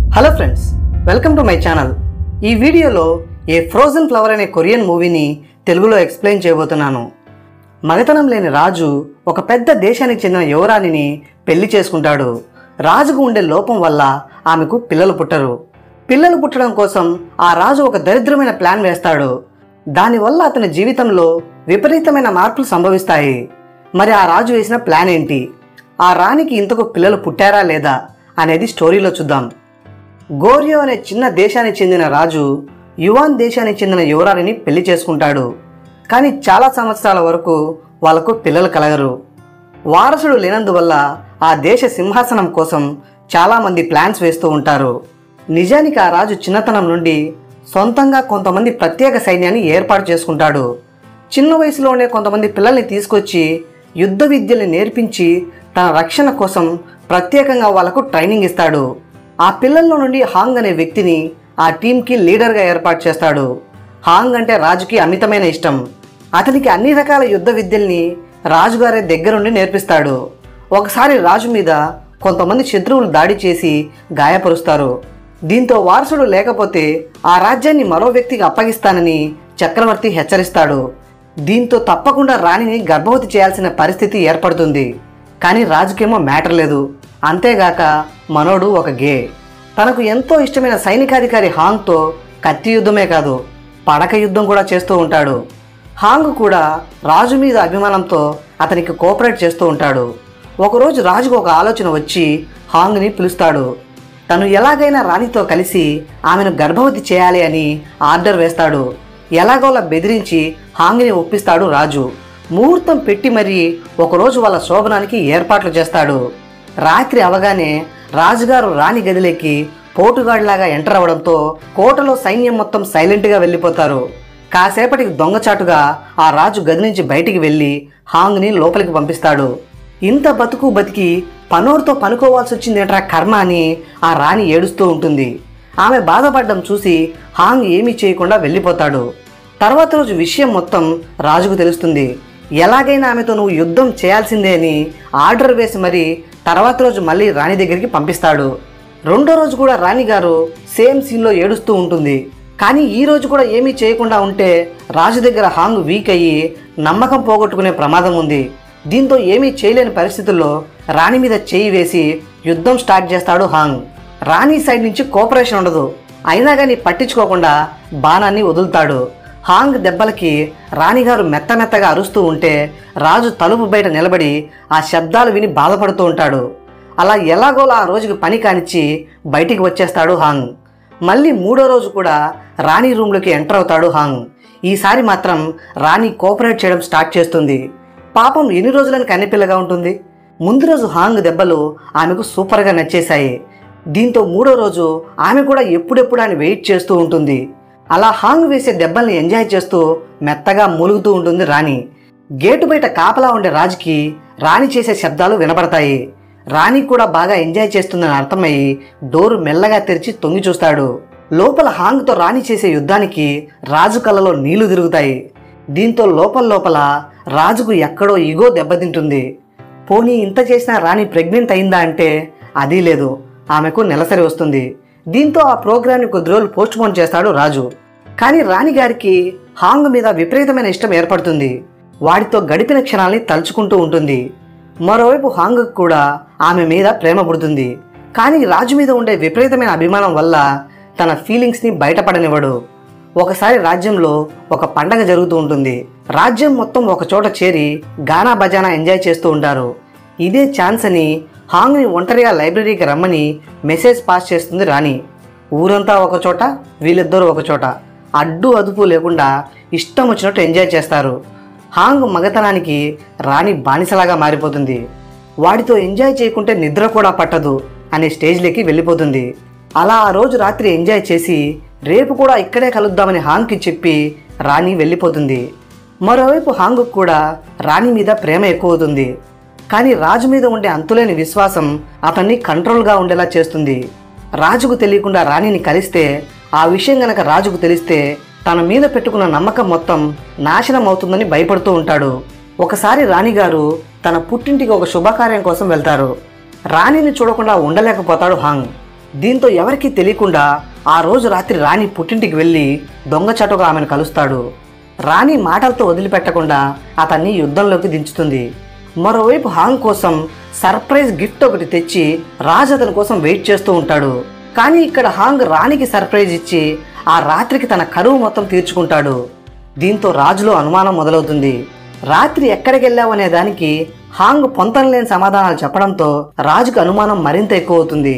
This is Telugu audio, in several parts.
hello friends welcome to my channel ఈ వీడియోలో ఏ ఫ్రోజన్ ఫ్లవర్ అనే కొరియన్ మూవీని తెలుగులో ఎక్స్ప్లెయిన్ చేయబోతున్నాను మగతనం లేని రాజు ఒక పెద్ద దేశానికి చెందిన యువరాణిని పెళ్లి చేసుకుంటాడు రాజుకు ఉండే లోపం వల్ల ఆమెకు పిల్లలు పుట్టరు పిల్లలు పుట్టడం కోసం ఆ రాజు ఒక దరిద్రమైన ప్లాన్ వేస్తాడు దానివల్ల అతని జీవితంలో విపరీతమైన మార్పులు సంభవిస్తాయి మరి ఆ రాజు వేసిన ప్లాన్ ఏంటి ఆ రాణికి ఇంతకు పిల్లలు పుట్టారా లేదా అనేది స్టోరీలో చూద్దాం గోరియో అనే చిన్న దేశానికి చెందిన రాజు యువాన్ దేశానికి చెందిన యువరాణిని పెళ్లి చేసుకుంటాడు కానీ చాలా సంవత్సరాల వరకు వాళ్లకు పిల్లలు కలగరు వారసుడు లేనందువల్ల ఆ దేశ సింహాసనం కోసం చాలామంది ప్లాన్స్ వేస్తూ ఉంటారు నిజానికి ఆ రాజు చిన్నతనం నుండి సొంతంగా కొంతమంది ప్రత్యేక సైన్యాన్ని ఏర్పాటు చేసుకుంటాడు చిన్న వయసులోనే కొంతమంది పిల్లల్ని తీసుకొచ్చి యుద్ధ విద్యల్ని నేర్పించి తన రక్షణ కోసం ప్రత్యేకంగా వాళ్లకు ట్రైనింగ్ ఇస్తాడు ఆ పిల్లల్లో నుండి హాంగ్ అనే వ్యక్తిని ఆ టీంకి లీడర్గా ఏర్పాటు చేస్తాడు హాంగ్ అంటే రాజుకి అమితమైన ఇష్టం అతనికి అన్ని రకాల యుద్ధ విద్యల్ని రాజుగారే దగ్గరుండి నేర్పిస్తాడు ఒకసారి రాజు మీద కొంతమంది శత్రువులు దాడి చేసి గాయపరుస్తారు దీంతో వారసుడు లేకపోతే ఆ రాజ్యాన్ని మరో వ్యక్తికి అప్పగిస్తానని చక్రవర్తి హెచ్చరిస్తాడు దీంతో తప్పకుండా రాణిని గర్భవతి చేయాల్సిన పరిస్థితి ఏర్పడుతుంది కానీ రాజుకేమో మ్యాటర్ లేదు అంతేగాక మనోడు ఒక గే తనకు ఎంతో ఇష్టమైన సైనికాధికారి హాంగ్తో కత్తి యుద్ధమే కాదు పడక యుద్ధం కూడా చేస్తూ ఉంటాడు హాంగ్ కూడా రాజు మీద అభిమానంతో అతనికి కోఆపరేట్ చేస్తూ ఉంటాడు ఒకరోజు రాజుకు ఒక ఆలోచన వచ్చి హాంగ్ని పిలుస్తాడు తను ఎలాగైనా రాణితో కలిసి ఆమెను గర్భవతి చేయాలి అని ఆర్డర్ వేస్తాడు ఎలాగోలా బెదిరించి హాంగ్ని ఒప్పిస్తాడు రాజు ముహూర్తం పెట్టి మరీ ఒకరోజు వాళ్ళ శోభనానికి ఏర్పాట్లు చేస్తాడు రాత్రి అవగానే రాజుగారు రాణి గదిలోకి పోటుగాడిలాగా ఎంటర్ అవడంతో కోటలో సైన్యం మొత్తం సైలెంట్గా వెళ్ళిపోతారు కాసేపటికి దొంగచాటుగా ఆ రాజు గది నుంచి బయటికి వెళ్ళి హాంగ్ని లోపలికి పంపిస్తాడు ఇంత బతుకు బతికి పనోరుతో పనుకోవాల్సి వచ్చిందేంట్రా కర్మ అని ఆ రాణి ఏడుస్తూ ఉంటుంది ఆమె బాధపడడం చూసి హాంగ్ ఏమీ చేయకుండా వెళ్ళిపోతాడు తర్వాత రోజు విషయం మొత్తం రాజుకు తెలుస్తుంది ఎలాగైనా ఆమెతో నువ్వు యుద్ధం చేయాల్సిందే అని ఆర్డర్ వేసి మరి తర్వాత రోజు మళ్ళీ రాణి దగ్గరికి పంపిస్తాడు రెండో రోజు కూడా రాణి గారు సేమ్ సీన్లో ఏడుస్తూ ఉంటుంది కానీ ఈ రోజు కూడా ఏమీ చేయకుండా ఉంటే రాజు దగ్గర హాంగ్ వీక్ అయ్యి నమ్మకం పోగొట్టుకునే ప్రమాదం ఉంది దీంతో ఏమీ చేయలేని పరిస్థితుల్లో రాణి మీద చేయి వేసి యుద్ధం స్టార్ట్ చేస్తాడు హాంగ్ రాణి సైడ్ నుంచి కోఆపరేషన్ ఉండదు అయినా కానీ పట్టించుకోకుండా బాణాన్ని వదులుతాడు హాంగ్ దెబ్బలకి రాణిగారు మెత్త మెత్తగా అరుస్తూ ఉంటే రాజు తలుపు బయట నిలబడి ఆ శబ్దాలు విని బాధపడుతూ ఉంటాడు అలా ఎలాగోలా ఆ రోజుకి పని కానిచ్చి బయటికి వచ్చేస్తాడు హాంగ్ మళ్ళీ మూడో రోజు కూడా రాణి రూమ్లోకి ఎంటర్ అవుతాడు హాంగ్ ఈసారి మాత్రం రాణి కోఆపరేట్ చేయడం స్టార్ట్ చేస్తుంది పాపం ఎన్ని రోజులని కన్నెపిల్లగా ఉంటుంది ముందు రోజు హాంగ్ దెబ్బలు ఆమెకు సూపర్గా నచ్చేశాయి దీంతో మూడో రోజు ఆమె కూడా ఎప్పుడెప్పుడు అని వెయిట్ చేస్తూ ఉంటుంది అలా హాంగ్ వేసే దెబ్బల్ని ఎంజాయ్ చేస్తూ మెత్తగా మూలుగుతూ ఉంటుంది రాణి గేటు బయట కాపలా ఉండే రాజుకి రాణి చేసే శబ్దాలు వినపడతాయి రాణి కూడా బాగా ఎంజాయ్ చేస్తుందని అర్థమయ్యి డోరు మెల్లగా తెరిచి తొంగి చూస్తాడు లోపల హాంగ్తో రాణి చేసే యుద్ధానికి రాజు కళ్ళలో నీళ్లు తిరుగుతాయి దీంతో లోపల లోపల రాజుకు ఎక్కడో ఇగో దెబ్బతింటుంది పోనీ ఇంత చేసిన రాణి ప్రెగ్నెంట్ అయిందా అంటే అది లేదు ఆమెకు నెలసరి వస్తుంది దీంతో ఆ ప్రోగ్రామ్ని కొద్ది రోజులు పోస్ట్ పోన్ చేస్తాడు రాజు కానీ రాణి గారికి హాంగ్ మీద విపరీతమైన ఇష్టం ఏర్పడుతుంది వాడితో గడిపిన క్షణాల్ని తలుచుకుంటూ ఉంటుంది మరోవైపు హాంగ్ కూడా ఆమె మీద ప్రేమ పుడుతుంది కానీ రాజు మీద ఉండే విపరీతమైన అభిమానం వల్ల తన ఫీలింగ్స్ని బయటపడనివ్వడు ఒకసారి రాజ్యంలో ఒక పండగ జరుగుతూ ఉంటుంది రాజ్యం మొత్తం ఒక చోట చేరి గానా బజానా ఎంజాయ్ చేస్తూ ఉంటారు ఇదే ఛాన్స్ అని హాంగ్ని ఒంటరిగా లైబ్రరీకి రమ్మని మెసేజ్ పాస్ చేస్తుంది రాణి ఊరంతా ఒక చోట వీళ్ళిద్దరూ ఒక చోట అడ్డు అదుపు లేకుండా ఇష్టం వచ్చినట్టు ఎంజాయ్ చేస్తారు హాంగ్ మగతనానికి రాణి బానిసలాగా మారిపోతుంది వాడితో ఎంజాయ్ చేయకుంటే నిద్ర కూడా పట్టదు అనే స్టేజ్లోకి వెళ్ళిపోతుంది అలా ఆ రోజు రాత్రి ఎంజాయ్ చేసి రేపు కూడా ఇక్కడే కలుద్దామని హాంగ్కి చెప్పి రాణి వెళ్ళిపోతుంది మరోవైపు హాంగ్ కూడా రాణి మీద ప్రేమ ఎక్కువ అవుతుంది కానీ రాజు మీద ఉండే అంతులేని విశ్వాసం అతన్ని కంట్రోల్గా ఉండేలా చేస్తుంది రాజుకు తెలియకుండా రాణిని కలిస్తే ఆ విషయం గనక రాజుకు తెలిస్తే తన మీద పెట్టుకున్న నమ్మకం మొత్తం నాశనం అవుతుందని భయపడుతూ ఉంటాడు ఒకసారి రాణిగారు తన పుట్టింటికి ఒక శుభకార్యం కోసం వెళ్తారు రాణిని చూడకుండా ఉండలేకపోతాడు హాంగ్ దీంతో ఎవరికీ తెలియకుండా ఆ రోజు రాత్రి రాణి పుట్టింటికి వెళ్ళి దొంగచాటుగా ఆమెను కలుస్తాడు రాణి మాటలతో వదిలిపెట్టకుండా అతన్ని యుద్ధంలోకి దించుతుంది మరోవైపు హాంగ్ కోసం సర్ప్రైజ్ గిఫ్ట్ ఒకటి తెచ్చి రాజు అతని కోసం వెయిట్ చేస్తూ ఉంటాడు కానీ ఇక్కడ హాంగ్ రాణికి సర్ప్రైజ్ ఇచ్చి ఆ రాత్రికి తన కరువు మొత్తం తీర్చుకుంటాడు దీంతో రాజులో అనుమానం మొదలవుతుంది రాత్రి ఎక్కడికి వెళ్ళావు అనే దానికి హాంగ్ పొంతం లేని సమాధానాలు చెప్పడంతో రాజుకు అనుమానం మరింత ఎక్కువ అవుతుంది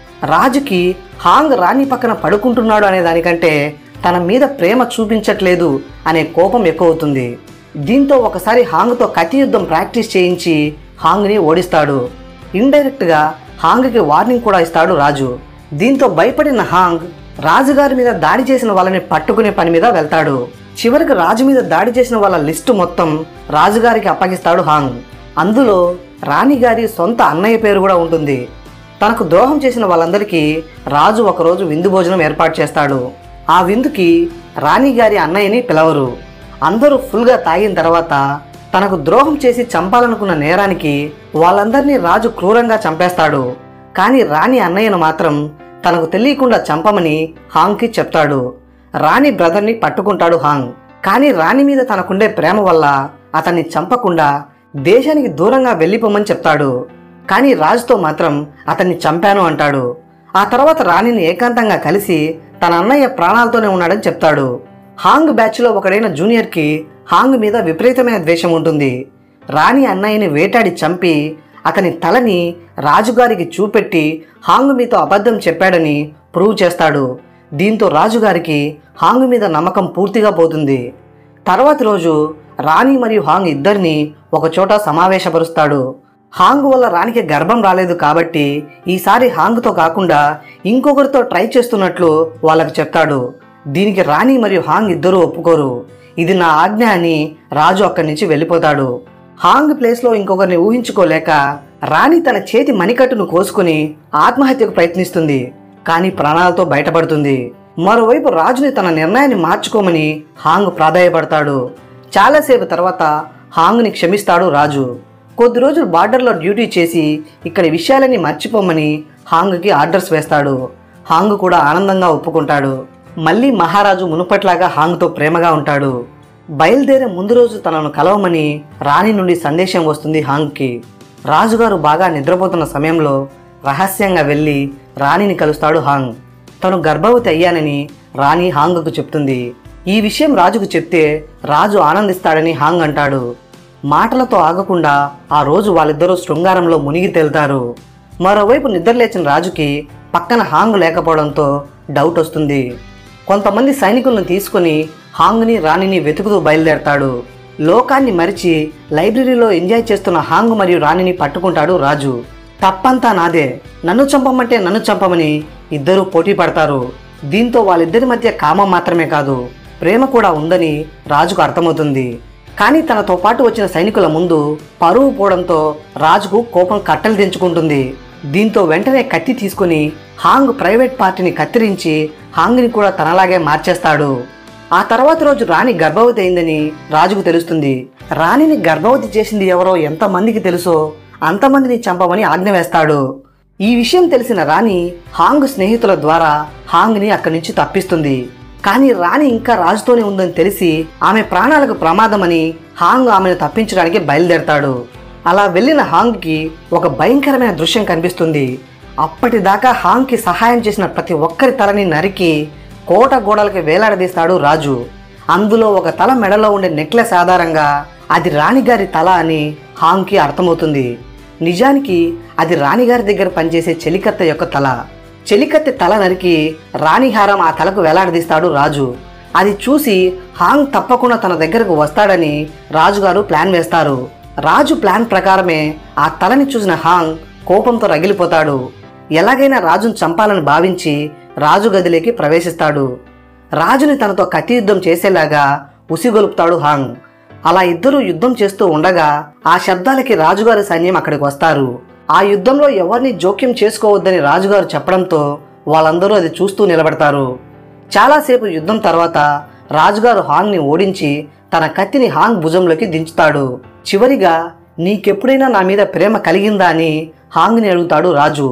రాజుకి హాంగ్ రాణి పక్కన పడుకుంటున్నాడు అనే దానికంటే తన మీద ప్రేమ చూపించట్లేదు అనే కోపం ఎక్కువ అవుతుంది దీంతో ఒకసారి హాంగ్తో కత్తి యుద్ధం ప్రాక్టీస్ చేయించి హాంగ్ని ఓడిస్తాడు ఇండైరెక్ట్గా హాంగ్కి వార్నింగ్ కూడా ఇస్తాడు రాజు దీంతో భయపడిన హాంగ్ రాజుగారి మీద దాడి చేసిన వాళ్ళని పట్టుకునే పని మీద వెళ్తాడు చివరికి రాజు మీద దాడి చేసిన వాళ్ళ లిస్టు మొత్తం రాజుగారికి అప్పగిస్తాడు హాంగ్ అందులో రాణిగారి సొంత అన్నయ్య పేరు కూడా ఉంటుంది తనకు ద్రోహం చేసిన వాళ్ళందరికీ రాజు ఒకరోజు విందు భోజనం ఏర్పాటు చేస్తాడు ఆ విందుకి రాణిగారి అన్నయ్యని పిలవరు అందరూ ఫుల్గా తాగిన తర్వాత తనకు ద్రోహం చేసి చంపాలనుకున్న నేరానికి వాళ్ళందరినీ రాజు క్రూరంగా చంపేస్తాడు కానీ రాణి అన్నయ్యను మాత్రం తనకు తెలియకుండా చంపమని హాంగ్కి చెప్తాడు రాణి బ్రదర్ని పట్టుకుంటాడు హాంగ్ కానీ రాణి మీద తనకుండే ప్రేమ వల్ల అతన్ని చంపకుండా దేశానికి దూరంగా వెళ్ళిపోమని చెప్తాడు కానీ రాజుతో మాత్రం అతన్ని చంపాను అంటాడు ఆ తర్వాత రాణిని ఏకాంతంగా కలిసి తన అన్నయ్య ప్రాణాలతోనే ఉన్నాడని చెప్తాడు హాంగ్ బ్యాచ్లో ఒకడైన జూనియర్కి హాంగ్ మీద విపరీతమైన ద్వేషం ఉంటుంది రాణి అన్నయ్యని వేటాడి చంపి అతని తలని రాజుగారికి చూపెట్టి హాంగ్ మీతో అబద్ధం చెప్పాడని ప్రూవ్ చేస్తాడు దీంతో రాజుగారికి హాంగ్ మీద నమ్మకం పూర్తిగా పోతుంది తర్వాతి రోజు రాణి మరియు హాంగ్ ఇద్దరిని ఒకచోట సమావేశపరుస్తాడు హాంగ్ వల్ల రాణికి గర్భం రాలేదు కాబట్టి ఈసారి హాంగ్తో కాకుండా ఇంకొకరితో ట్రై చేస్తున్నట్లు వాళ్ళకు చెప్తాడు దీనికి రాణి మరియు హాంగ్ ఇద్దరూ ఒప్పుకోరు ఇది నా ఆజ్ఞ అని రాజు అక్కడి నుంచి వెళ్ళిపోతాడు హాంగ్ ప్లేస్లో ఇంకొకరిని ఊహించుకోలేక రాణి తన చేతి మణికట్టును కోసుకుని ఆత్మహత్యకు ప్రయత్నిస్తుంది కానీ ప్రాణాలతో బయటపడుతుంది మరోవైపు రాజుని తన నిర్ణయాన్ని మార్చుకోమని హాంగ్ ప్రాధాయపడతాడు చాలాసేపు తర్వాత హాంగ్ని క్షమిస్తాడు రాజు కొద్ది రోజులు బార్డర్లో డ్యూటీ చేసి ఇక్కడి విషయాలన్నీ మర్చిపోమని హాంగ్కి ఆర్డర్స్ వేస్తాడు హాంగ్ కూడా ఆనందంగా ఒప్పుకుంటాడు మళ్ళీ మహారాజు మునుపట్లాగా హాంగ్తో ప్రేమగా ఉంటాడు బయలుదేరే ముందు రోజు తనను కలవమని రాణి నుండి సందేశం వస్తుంది హాంగ్కి రాజుగారు బాగా నిద్రపోతున్న సమయంలో రహస్యంగా వెళ్ళి రాణిని కలుస్తాడు హాంగ్ తను గర్భవతి అయ్యానని రాణి హాంగ్కు చెప్తుంది ఈ విషయం రాజుకు చెప్తే రాజు ఆనందిస్తాడని హాంగ్ అంటాడు మాటలతో ఆగకుండా ఆ రోజు వాళ్ళిద్దరూ శృంగారంలో మునిగి తేలుతారు మరోవైపు నిద్రలేచిన రాజుకి పక్కన హాంగ్ లేకపోవడంతో డౌట్ వస్తుంది కొంతమంది సైనికులను తీసుకుని హాంగ్ని రాణిని వెతుకుతూ బయలుదేరతాడు లోకాన్ని మరిచి లైబ్రరీలో ఎంజాయ్ చేస్తున్న హాంగ్ మరియు రాణిని పట్టుకుంటాడు రాజు తప్పంతా నాదే నన్ను చంపమంటే నన్ను చంపమని ఇద్దరూ పోటీ పడతారు దీంతో వాళ్ళిద్దరి మధ్య కామం మాత్రమే కాదు ప్రేమ కూడా ఉందని రాజుకు అర్థమవుతుంది కానీ తనతో పాటు వచ్చిన సైనికుల ముందు పరువు పోవడంతో రాజుకు కోపం కట్టలు తెంచుకుంటుంది దీంతో వెంటనే కత్తి తీసుకుని హాంగ్ ప్రైవేట్ పార్టీని కత్తిరించి హాంగ్ని కూడా తనలాగే మార్చేస్తాడు ఆ తర్వాత రోజు రాణి గర్భవతి అయిందని రాజుకు తెలుస్తుంది రాణిని గర్భవతి చేసింది ఎవరో ఎంతమందికి తెలుసో అంతమందిని చంపమని ఆజ్ఞ వేస్తాడు ఈ విషయం తెలిసిన రాణి హాంగ్ స్నేహితుల ద్వారా హాంగ్ని అక్కడి నుంచి తప్పిస్తుంది కానీ రాణి ఇంకా రాజుతోనే ఉందని తెలిసి ఆమె ప్రాణాలకు ప్రమాదమని హాంగ్ ఆమెను తప్పించడానికి బయలుదేరతాడు అలా వెళ్ళిన హాంగ్కి ఒక భయంకరమైన దృశ్యం కనిపిస్తుంది అప్పటిదాకా హాంగ్కి సహాయం చేసిన ప్రతి ఒక్కరి తలని నరికి కోట గోడలకి వేలాడదీస్తాడు రాజు అందులో ఒక తల మెడలో ఉండే నెక్లెస్ ఆధారంగా అది రాణిగారి తల అని హాంగ్కి అర్థమవుతుంది నిజానికి అది రాణిగారి దగ్గర పనిచేసే చెలికత్త యొక్క తల చెలికత్తె తల నరికి రాణిహారం ఆ తలకు వేలాడదీస్తాడు రాజు అది చూసి హాంగ్ తప్పకుండా తన దగ్గరకు వస్తాడని రాజుగారు ప్లాన్ వేస్తారు రాజు ప్లాన్ ప్రకారమే ఆ తలని చూసిన హాంగ్ కోపంతో రగిలిపోతాడు ఎలాగైనా రాజును చంపాలని భావించి రాజు గదిలోకి ప్రవేశిస్తాడు రాజుని తనతో కత్తి యుద్ధం చేసేలాగా ఉసిగొలుపుతాడు హాంగ్ అలా ఇద్దరు యుద్ధం చేస్తూ ఉండగా ఆ శబ్దాలకి రాజుగారి సైన్యం అక్కడికి వస్తారు ఆ యుద్ధంలో ఎవరిని జోక్యం చేసుకోవద్దని రాజుగారు చెప్పడంతో వాళ్ళందరూ అది చూస్తూ నిలబడతారు చాలాసేపు యుద్ధం తర్వాత రాజుగారు హాంగ్ని ఓడించి తన కత్తిని హాంగ్ భుజంలోకి దించుతాడు చివరిగా నీకెప్పుడైనా నా మీద ప్రేమ కలిగిందా అని హాంగ్ని అడుగుతాడు రాజు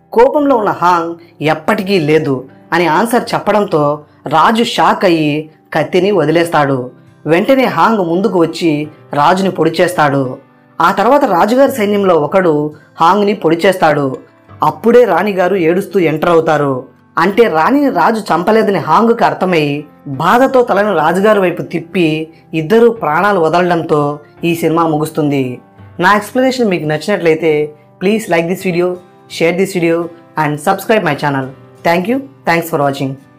కోపంలో ఉన్న హాంగ్ ఎప్పటికీ లేదు అని ఆన్సర్ చెప్పడంతో రాజు షాక్ అయ్యి కత్తిని వదిలేస్తాడు వెంటనే హాంగ్ ముందుకు వచ్చి రాజుని పొడి చేస్తాడు ఆ తర్వాత రాజుగారి సైన్యంలో ఒకడు హాంగ్ని పొడి చేస్తాడు అప్పుడే రాణిగారు ఏడుస్తూ ఎంటర్ అవుతారు అంటే రాణిని రాజు చంపలేదని హాంగ్కి అర్థమై బాధతో తలను రాజుగారి వైపు తిప్పి ఇద్దరు ప్రాణాలు వదలడంతో ఈ సినిమా ముగుస్తుంది నా ఎక్స్ప్లెనేషన్ మీకు నచ్చినట్లయితే please like this video share this video and subscribe my channel thank you thanks for watching